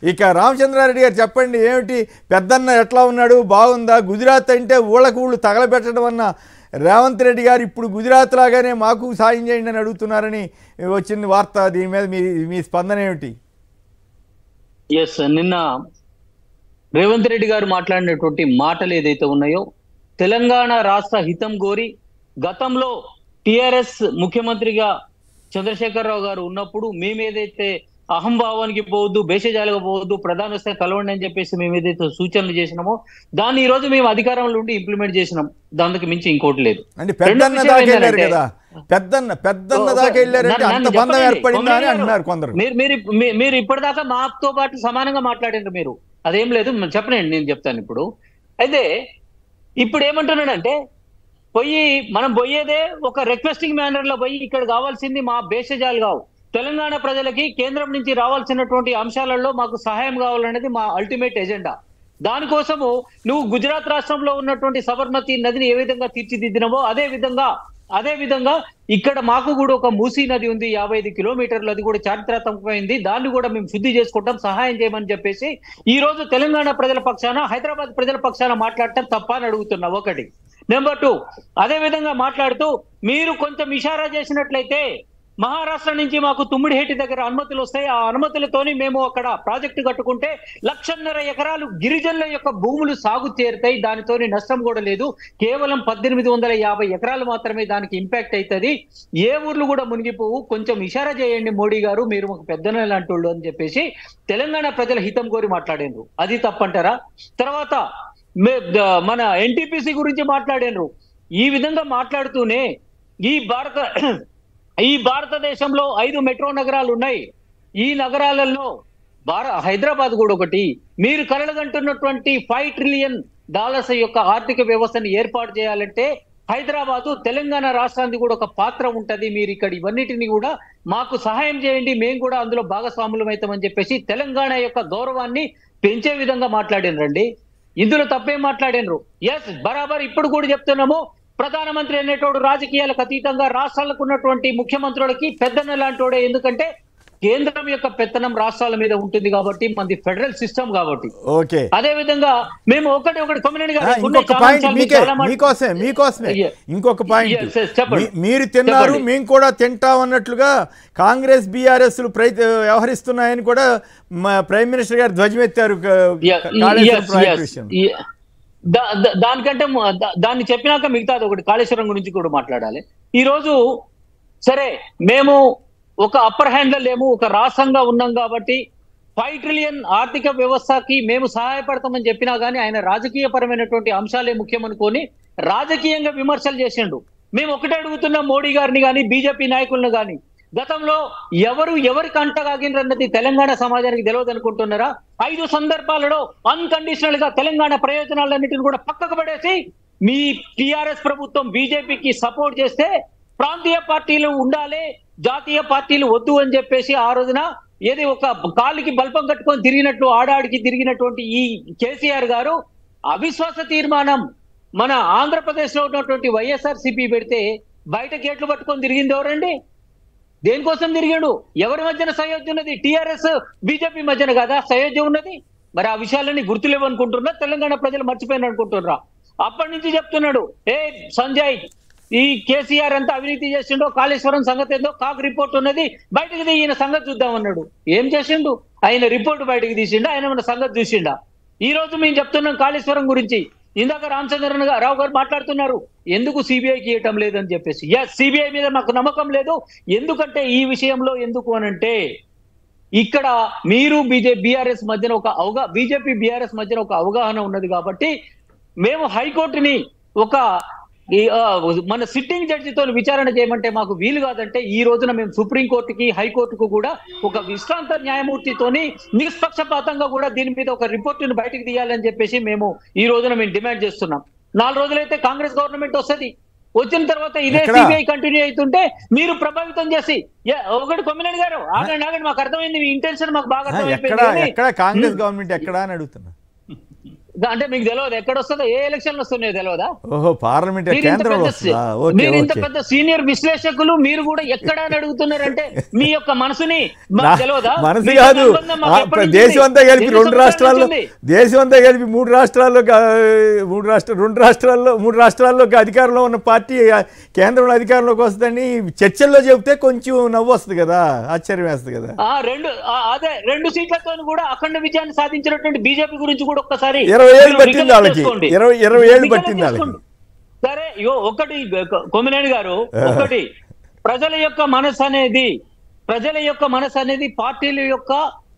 ఇక రామచంద్రారెడ్డి గారు చెప్పండి ఏమిటి పెద్దన్న ఎట్లా ఉన్నాడు బాగుందా గుజరాత్ అంటే ఊళ్ళకు ఊళ్ళు తగలబెట్టడం అన్న రేవంత్ రెడ్డి గారు ఇప్పుడు గుజరాత్ లాగానే మాకు సాయం చేయండి అని అడుగుతున్నారని వచ్చింది వార్త దీని మీద మీ మీ స్పందన ఏమిటి ఎస్ నిన్న రేవంత్ రెడ్డి గారు మాట్లాడినటువంటి మాటలు ఏదైతే ఉన్నాయో తెలంగాణ రాష్ట్ర హితం కోరి గతంలో టిఆర్ఎస్ ముఖ్యమంత్రిగా చంద్రశేఖరరావు గారు ఉన్నప్పుడు మేము ఏదైతే అహంభావానికి పోవద్దు భేషజాలుగా పోవద్దు ప్రధాన వస్తే కలవండి అని చెప్పేసి మేము ఏదైతే సూచనలు చేసినామో దాన్ని ఈ రోజు మేము అధికారంలో ఉండి ఇంప్లిమెంట్ చేసినాం దానికి మించి ఇంకోటి లేదు అంటే పెద్దన్న విషయం దాకా వెళ్ళారు ఏంటంటే- కదా పెద్దన్న పెద్దన్న ఓ, దాకా వెళ్ళారంటే నన్ను- అంత నన్ను బంధం చెప్పండి. ఏర్పడిందా అని కొమ్మినేని అంటున్నారు గారు, కొందరు మీరు మీరు మీ- మీరు ఇప్పటిదాకా మాతో పాటు సమానంగా మాట్లాడారు మీరు అదేం లేదు మ- చెప్పనండి నేను చెప్తాను ఇప్పుడు అయితే ఇప్పుడు ఏమంటున్నాడంటే పోయి మనం పోయేదే ఒక రిక్వెస్టింగ్ మేనర్ లో పోయి ఇక్కడ కావాల్సింది మా భేషజాలు కావు తెలంగాణ ప్రజలకి కేంద్రం నుంచి రావాల్సినటువంటి అంశాలలో మాకు సహాయం కావాలనేది మా అల్టిమేట్ ఎజెండా దానికోసము నువ్వు గుజరాత్ రాష్ట్రంలో ఉన్నటువంటి సబర్మతి నదిని ఏ విధంగా తీర్చిదిద్దినవో అదే విధంగా అదే విధంగా ఇక్కడ మాకు కూడా ఒక మూసీ నది ఉంది యాభై ఐదు కిలోమీటర్లు అది కూడా చారిత్రాత్మకమైంది దాన్ని కూడా మేము శుద్ధి చేసుకుంటాం సహాయం చేయమని చెప్పేసి ఈ రోజు తెలంగాణ ప్రజల పక్షాన హైదరాబాద్ ప్రజల పక్షాన మాట్లాడటం తప్ప అని అడుగుతున్నా ఒకటి నెంబర్ టూ అదే విధంగా మాట్లాడుతూ మీరు కొంచెం ఇషారా చేసినట్లయితే మహారాష్ట్ర నుంచి మాకు తుమ్మిడిహేటి దగ్గర అనుమతులు వస్తాయి ఆ అనుమతులతోని మేము అక్కడ ప్రాజెక్టు కట్టుకుంటే లక్షన్నర ఎకరాలు గిరిజనుల యొక్క భూములు సాగు చేరుతాయి దానితోని నష్టం కూడా లేదు కేవలం పద్దెనిమిది వందల యాభై ఎకరాలు మాత్రమే దానికి ఇంపాక్ట్ అవుతుంది ఏ ఊర్లు కూడా మునిగిపోవు కొంచెం ఇషారా చేయండి మోడీ గారు మీరు మాకు పెద్దన లాంటి అని చెప్పేసి తెలంగాణ ప్రజల హితం కోరి మాట్లాడారు అది తప్పంటారా తర్వాత మే- ద- మన ఎన్టీపీసీ గురించి మాట్లాడారు ఈ విధంగా మాట్లాడుతూనే ఈ భారత ఈ భారతదేశంలో ఐదు మెట్రో నగరాలు ఉన్నాయి ఈ నగరాలలో భార హైదరాబాద్ కూడా ఒకటి మీరు కలలుగంటున్నటువంటి ఫైవ్ ట్రిలియన్ డాలర్స్ యొక్క ఆర్థిక వ్యవస్థను ఏర్పాటు చేయాలంటే హైదరాబాదు తెలంగాణ రాష్ట్రానికి కూడా ఒక పాత్ర ఉంటది మీరు ఇక్కడ ఇవన్నిటిని కూడా మాకు సహాయం చేయండి మేము కూడా అందులో భాగస్వాములం అవుతామని చెప్పేసి తెలంగాణ యొక్క గౌరవాన్ని పెంచే విధంగా మాట్లాడినరండి ఇందులో తప్పేం మాట్లాడినరు ఎస్ బరాబర్ ఇప్పుడు కూడా చెప్తున్నాము ప్రధానమంత్రి అనేటోడు రాజకీయాలకు అతీతంగా రాష్ట్రాలకు ఉన్నటువంటి ముఖ్యమంత్రులకి పెద్దన్న లాంటోడే ఎందుకంటే కేంద్రం యొక్క పెత్తనం రాష్ట్రాల మీద ఉంటుంది కాబట్టి మనది ఫెడరల్ సిస్టమ్ కాబట్టి ఓకే అదే విధంగా మేము ఒకటి ఒకటి కొమ్మినేని ఆ, గారు ఇంకొక పాయింట్ మీకే మీకోసమే మీకోసమే Yeah. ఇంకొక పాయింట్ Yes, yes, చెప్పండి. మీ- మీరు తిన్నారు చెప్పండి. మేము కూడా తింటాం అన్నట్లుగా కాంగ్రెస్ బీఆర్ఎస్ ప్రయత్ వ్యవహరిస్తున్నాయని కూడా మా ప్రైమ్ మినిస్టర్ గారు ధ్వజమెత్తారు క- కాళేశ్వరం ప్రాజెక్టు విషయం దానికంటే ము- దా- దాన్ని చెప్పినాక మిగతాది ఒకటి కాళేశ్వరం గురించి కూడా మాట్లాడాలి ఈ రోజు సరే మేము ఒక అప్పర్ హ్యాండ్ లో లేము ఒక రాష్ట్రంగా ఉన్నాం కాబట్టి ఫైవ్ ట్రిలియన్ ఆర్థిక వ్యవస్థకి మేము సహాయపడతామని చెప్పినా గానీ ఆయన రాజకీయ పరమైనటువంటి అంశాలే ముఖ్యమనుకొని రాజకీయంగా విమర్శలు చేసిండు మేము ఒకటే అడుగుతున్నాం మోడీ గారిని గాని బీజేపీ నాయకులను గాని గతంలో ఎవరు ఎవరికి అంటగాగినరన్నది తెలంగాణ సమాజానికి తెలియదు అనుకుంటున్నారా ఐదు సందర్భాలలో అన్కండిషనల్ గా తెలంగాణ ప్రయోజనాలన్నిటిని కూడా పక్కకు పడేసి మీ టిఆర్ఎస్ ప్రభుత్వం బీజేపీకి సపోర్ట్ చేస్తే ప్రాంతీయ పార్టీలు ఉండాలి జాతీయ పార్టీలు వద్దు అని చెప్పేసి ఆ రోజున ఏది ఒక కాలికి బల్పం కట్టుకొని తిరిగినట్లు ఆడాడికి తిరిగినటువంటి ఈ కేసీఆర్ గారు అవిశ్వాస తీర్మానం మన ఆంధ్రప్రదేశ్ లో ఉన్నటువంటి వైఎస్ఆర్ సిపి పెడితే బయట గేట్లు పట్టుకొని తిరిగింది ఎవరండి దేనికోసం తిరిగాడు ఎవరి మధ్యన సయోధ్య ఉన్నది టిఆర్ఎస్ బీజేపీ మధ్యన కదా సయోధ్య ఉన్నది మరి ఆ విషయాలన్నీ గుర్తులేవు అనుకుంటున్నా తెలంగాణ ప్రజలు మర్చిపోయిన అనుకుంటున్నారా అప్పటి నుంచి చెప్తున్నాడు ఏ సంజయ్ ఈ కేసీఆర్ అంతా అవినీతి చేసిండో కాళేశ్వరం సంగతి ఏందో కాక్ రిపోర్ట్ ఉన్నది బయటకు తీ ఈయన సంగతి చూద్దాం అన్నాడు ఏం చేసిండు ఆయన రిపోర్ట్ బయటకు తీసిండా ఆయన మన సంగతి చూసిండా ఈ రోజు మేము చెప్తున్నాం కాళేశ్వరం గురించి ఇందాక రామచంద్రన్ గా- రావు గారు మాట్లాడుతున్నారు ఎందుకు సిబిఐకి ఇవ్వటం లేదని చెప్పేసి ఎస్ సిబిఐ మీద మాకు నమ్మకం లేదు ఎందుకంటే ఈ విషయంలో ఎందుకు అనంటే ఇక్కడ మీరు బీజే బీఆర్ఎస్ మధ్యన ఒక అవగా బీజేపీ బీఆర్ఎస్ మధ్యన ఒక అవగాహన ఉన్నది కాబట్టి మేము హైకోర్టుని ఒక ఈ, ఆ, మన సిట్టింగ్ జడ్జితో విచారణ చేయమంటే మాకు వీలు కాదంటే ఈ రోజున మేము సుప్రీం కోర్టుకి హైకోర్టుకు కూడా ఒక విశ్రాంత న్యాయమూర్తితోని నిష్పక్షపాతంగా కూడా దీని మీద ఒక రిపోర్టును బయటకు తీయాలని చెప్పేసి మేము ఈ రోజున మేము డిమాండ్ చేస్తున్నాం నాలుగు రోజులైతే కాంగ్రెస్ గవర్నమెంట్ వస్తది వచ్చిన తర్వాత ఇదే ఎక్కడ? సిబిఐ కంటిన్యూ అవుతుంటే మీరు ప్రభావితం చేసి ఏ, ఒకటి కొమ్మినేని గారు ఆగండి ఆగండి మాకు అర్థమైంది మీ ఇంటెన్షన్ మాకు బాగా ఆ, ఎక్కడ అర్థమైపోయింది కానీ ఎక్కడ కాంగ్రెస్ గవర్నమెంట్ ఎక్కడ అని అడుగుతున్నా అంటే మీకు తెలియదు ఎక్కడ వస్తుందో ఏ ఎలక్షన్లు వస్తున్నాయో తెలియదా ఓహో పార్లమెంట్ మీరు ఇంత కేంద్రంలో పెద్ద వస్తుందా సి- ఓకే మీరు ఇంత ఓకే పెద్ద సీనియర్ విశ్లేషకులు మీరు కూడా ఎక్కడ అని అడుగుతున్నారంటే మీ యొక్క మనసుని మాకు నా- తెలియదా మనసు మీ యొక్క కాదు అనుబంధం మాకు ఆ, ఎప్పటి నుంచి దేశం అంతా ఉంది? కలిపి ఎన్ని రెండు సంవత్సరాల రాష్ట్రాల్లో నుంచి ఉంది? దేశం అంతా కలిపి మూడు రాష్ట్రాల్లో కా- మూడు రాష్ట్ర రెండు రాష్ట్రాల్లో మూడు రాష్ట్రాల్లో అధికారంలో ఉన్న పార్టీ ఆ, కేంద్రంలో అధికారంలోకి వస్తుందని చర్చల్లో చెబితే కొంచెం నవ్వు వస్తుంది కదా ఆశ్చర్యం వేస్తుంది కదా ఆ రెండు ఆ, అదే రెండు సీట్లతో కూడా అఖండ విజయాన్ని సాధించినటువంటి బీజేపీ గురించి కూడా ఒక్కసారి ఇరవై ఏళ్ళు మీరు పట్టింది recollect వాళ్ళకి. చేసుకోండి. ఇరవై- ఇరవై ఏళ్ళు recollect పట్టింది వాళ్ళకి. చేసుకోండి. సరే ఇగో ఒకటి కొ- కొమ్మినేని గారు ఒకటి ప్రజల యొక్క మనసు అనేది ప్రజల యొక్క మనసు అనేది పార్టీల యొక్క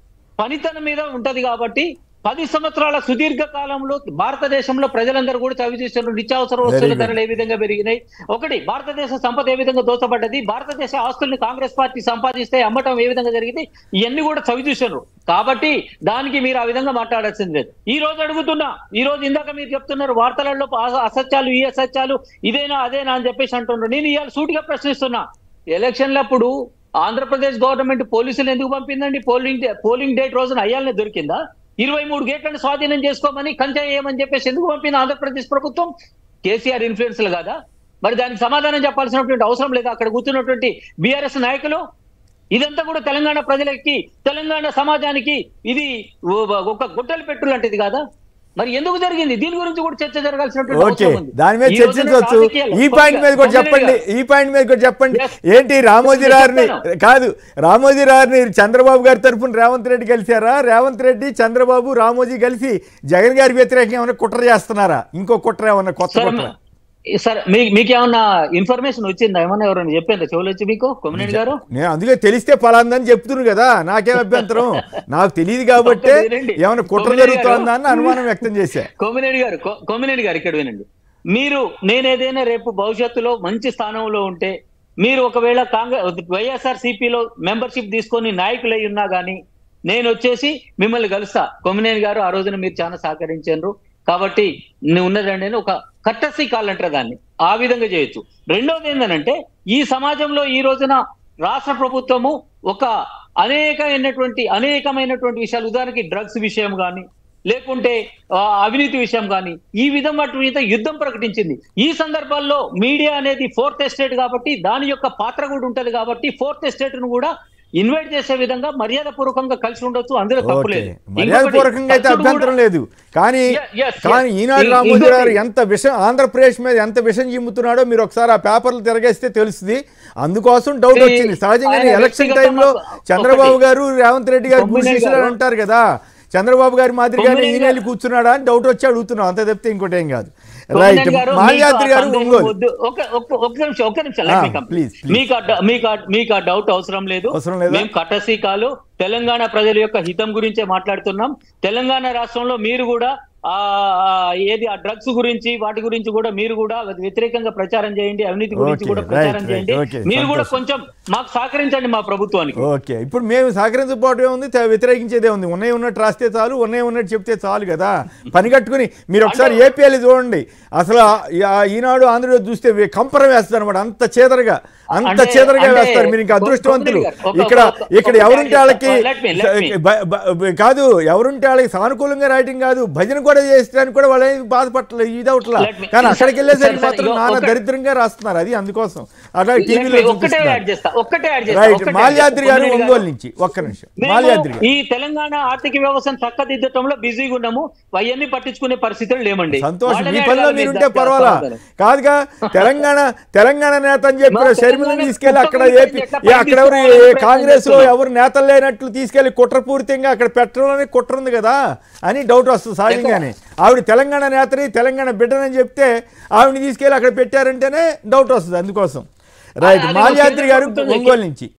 పనితనం మీద ఉంటది కాబట్టి పది సంవత్సరాల సుదీర్ఘ కాలంలో భారతదేశంలో ప్రజలందరూ కూడా చవి చూస్తున్నారు నిత్యావసర వస్తువుల good. ధరలు ఏ విధంగా పెరిగినాయి ఒకటి భారతదేశ సంపద ఏ విధంగా దోచబడ్డది భారతదేశ ఆస్తుల్ని కాంగ్రెస్ పార్టీ సంపాదిస్తే అమ్మటం ఏ విధంగా జరిగింది ఇవన్నీ కూడా చవి చూసారు కాబట్టి దానికి మీరు ఆ విధంగా మాట్లాడాల్సింది లేదు ఈ రోజు అడుగుతున్నా ఈ రోజు ఇందాక మీరు చెప్తున్నారు వార్తలలో అస- అసత్యాలు ఈ అసత్యాలు ఇదేనా అదేనా అని చెప్పేసి అంటున్నారు నేను ఇవాళ సూటిగా ప్రశ్నిస్తున్నా ఎలక్షన్లప్పుడు ఆంధ్రప్రదేశ్ గవర్నమెంట్ పోలీసులు ఎందుకు పంపిందండి పోలింగ్ డే- పోలింగ్ డేట్ రోజున అయ్యాలనే దొరికిందా ఇరవై మూడు గేట్లను స్వాధీనం చేసుకోమని కంచె చేయమని చెప్పేసి ఎందుకు పంపింది ఆంధ్రప్రదేశ్ ప్రభుత్వం కేసీఆర్ ఇన్ఫ్లుయెన్స్లు కాదా మరి దానికి సమాధానం చెప్పాల్సినటువంటి అవసరం లేదా అక్కడ కూర్చున్నటువంటి బీఆర్ఎస్ నాయకులు ఇదంతా కూడా తెలంగాణ ప్రజలకి తెలంగాణ సమాజానికి ఇది ఓ- ఒక గుట్టలు పెట్టు లాంటిది కాదా మరి ఎందుకు జరిగింది దీని గురించి కూడా చర్చ జరగాల్సినటువంటి ఓకే అవసరం ఉంది. దాని మీద ఈ రోజున చర్చించవచ్చు రాజకీయాలు ఈ పాయింట్ మీద కూడా కొద్దిగా చెప్పండి ఈ పాయింట్ మీద కూడా చెప్పండి Yes. ఏంటి రామోజీ రారిని చెప్తాను. కాదు రామోజీ రారిని చంద్రబాబు గారి తరఫున రేవంత్ రెడ్డి కలిశారా రేవంత్ రెడ్డి చంద్రబాబు రామోజీ కలిసి జగన్ గారి వ్యతిరేకంగా ఏమైనా కుట్ర చేస్తున్నారా ఇంకో కుట్ర ఏమన్నా కొత్త సార్ కుట్ర సార్ మీ- మీకేమన్నా ఇన్ఫర్మేషన్ వచ్చిందా ఏమన్నా ఎవరైనా చెప్పిందా చెవులు వచ్చి మీకు కొమ్మినేని గారు నేను అందుకే తెలిస్తే పలాందని చెప్తున్నాను కదా నాకేం అభ్యంతరం నాకు తెలియదు కాబట్టే ఒక్కటి వినండి. ఏమైనా కుట్ర కొమ్మినేని గారు. జరుగుతోందా అని అనుమానం వ్యక్తం చేశా కొమ్మినేని గారు కొ- కొమ్మినేని గారు ఇక్కడ వినండి మీరు నేనేదైనా రేపు భవిష్యత్తులో మంచి స్థానంలో ఉంటే మీరు ఒకవేళ కాంగ్రెస్ వైఎస్ఆర్ సిపిలో మెంబర్షిప్ తీసుకొని నాయకులై ఉన్నా గానీ నేను వచ్చేసి మిమ్మల్ని కలుస్తా కొమ్మినేని గారు ఆ రోజున మీరు చాలా సహకరించారు కాబట్టి నేను ఉన్నదండి అని ఒక కట్టసి కాల్ అంటారు దాన్ని ఆ విధంగా చేయొచ్చు రెండవది ఏంటంటే ఈ సమాజంలో ఈ రోజున రాష్ట్ర ప్రభుత్వము ఒక అనేకమైనటువంటి అనేకమైనటువంటి విషయాలు ఉదాహరణకి డ్రగ్స్ విషయం కానీ లేకుంటే ఆ, అవినీతి విషయం కానీ ఈ విధంగా మీద యుద్ధం ప్రకటించింది ఈ సందర్భాల్లో మీడియా అనేది ఫోర్త్ ఎస్టేట్ కాబట్టి దాని యొక్క పాత్ర కూడా ఉంటది కాబట్టి ఫోర్త్ ఎస్టేట్ ను కూడా ఇన్వైట్ చేసే విధంగా మర్యాద పూర్వకంగా కలిసి ఉండొచ్చు అందులో తప్పు ఓకే లేదు మర్యాద ఇంకొకటి, పూర్వకంగా అయితే ఖర్చులు కూడా- అభ్యంతరం లేదు కానీ Yes, yes, కానీ yes. ఈనాడు ఇం- రామోజీ గారు ఇంకొకటి- ఎంత విషం ఆంధ్రప్రదేశ్ మీద ఎంత విషం చిమ్ముతున్నాడో మీరు ఒకసారి ఆ పేపర్లు తిరగేస్తే తెలుస్తుంది అందుకోసం డౌట్ ఈ- వచ్చింది సహజంగానే ఆయన ఎలక్షన్ వ్యక్తిగత టైంలో మాకు- చంద్రబాబు ఒకటి. గారు రేవంత్ రెడ్డి గారు గురు కొమ్మినేని శిష్యులు గారు- అంటారు కదా చంద్రబాబు గారి మాదిరిగానే కొమ్మినేని ఈయన వెళ్ళి కూర్చున్నాడా అని డౌట్ వచ్చి అడుగుతున్నాం అంత తప్పితే ఇంకోటి ఏం కాదు రైట్ కొమ్మినేని గారు, మాల్యాద్రి మీకు ఆ గారు సందేహం ఒంగోలు వద్దు. ఒక- ఒక- ఒక్క నిమిషం ఒక్క నిమిషం let ఆ, me complete. please, please. మీకు ఆ డ- మీకు ఆ- మీకు ఆ డౌట్ అవసరం లేదు అవసరం లేదా? మేము కటసీకాలు తెలంగాణ ప్రజల యొక్క హితం గురించే మాట్లాడుతున్నాం తెలంగాణ రాష్ట్రంలో మీరు కూడా ఆ ఆ, ఏది ఆ డ్రగ్స్ గురించి వాటి గురించి కూడా మీరు కూడా వ్యతిరేకంగా ప్రచారం చేయండి అవినీతి గురించి Okay, కూడా right, ప్రచారం right, చేయండి okay, మీరు కూడా సంతోషం. కొంచెం మాకు సహకరించండి మా ప్రభుత్వానికి ఓకే ఇప్పుడు మేము సహకరించకపోవటమే ఉంది తే- వ్యతిరేకించేదే ఉంది ఉన్నాయి ఉన్నట్టు రాస్తే చాలు ఉన్నాయి ఉన్నట్టు చెప్తే చాలు కదా పని కట్టుకుని మీరు ఒకసారి ఏపీఎల్ చూడండి అసలు ఆ- ఆ- ఈనాడు ఆంధ్రప్రదేశ్ చూస్తే వే- కంపరం వేస్తారు అనమాట అంత చేదరగా అంత అంటే- చేదరగా అంటే వేస్తారు మీరు ఇంకా అదృష్టవంతులు కొమ్మినేని గారు, ఒక- ఇక్కడ ఒక- ఇక్కడ ఒక ఎవరుంటే వాళ్ళకి let me- let me. బ- బ- బ- కాదు ఎవరుంటే వాళ్ళకి సానుకూలంగా రాయటం కాదు భజన కూడా చేసడానికి కూడా వాళ్ళు ఏమీ బాధపడలేదు ఇది అవట్లా Let me- కానీ అక్కడికి వెళ్ళేసరికి సరే, మాత్రం సరే, నాన్న ఒక- దరిద్రంగా రాస్తున్నారు అది అందుకోసం అట్లా Let me టీవీలో ఒక్కటే చూపిస్తున్నారు యాడ్ చేస్తా ఒక్కటే యాడ్ చేస్తా రైట్ ఒక్కటే యాడ్ మాల్యాద్రి చేస్తా. గారు కొమ్మినేని ఒంగోలు నుంచి ఒక్క నిమిషం మేము మాల్యాద్రి గారు ఈ తెలంగాణ ఆర్థిక వ్యవస్థను చక్కదిద్దటంలో బిజీగా ఉన్నాము అవన్నీ పట్టించుకునే పరిస్థితులు లేమండి సంతోషం వాళ్ళనే మీ పనిలో అడగాలి మీరుంటే మీరు పర్వాలా దానికి కాదుగా తెలంగాణ తెలంగాణ నేత అని చెప్పిన మా షర్మిలను తెలంగాణ తీసుకెళ్లి అక్కడ కుట్ర ఏపీ ఎట్లా ఏ అక్కడ ఎవరు పైకి తీసుకురావాలని కాంగ్రెస్ లో ప్రయత్నం ఎవరు నేతలు లేనట్లు తీసుకెళ్లి కుట్రపూరితంగా అక్కడ పెట్టడంలోనే కుట్ర ఉంది కదా అని డౌట్ వస్తుంది సహజంగానే ఆవిడ తెలంగాణ నేతని తెలంగాణ బిడ్డనని చెప్తే ఆవిడని తీసుకెళ్లి అక్కడ పెట్టారంటేనే డౌట్ వస్తుంది అందుకోసం రైట్ అది మాల్యాద్రి గారు కేంద్ర ప్రభుత్వం ఒంగోలు నుంచి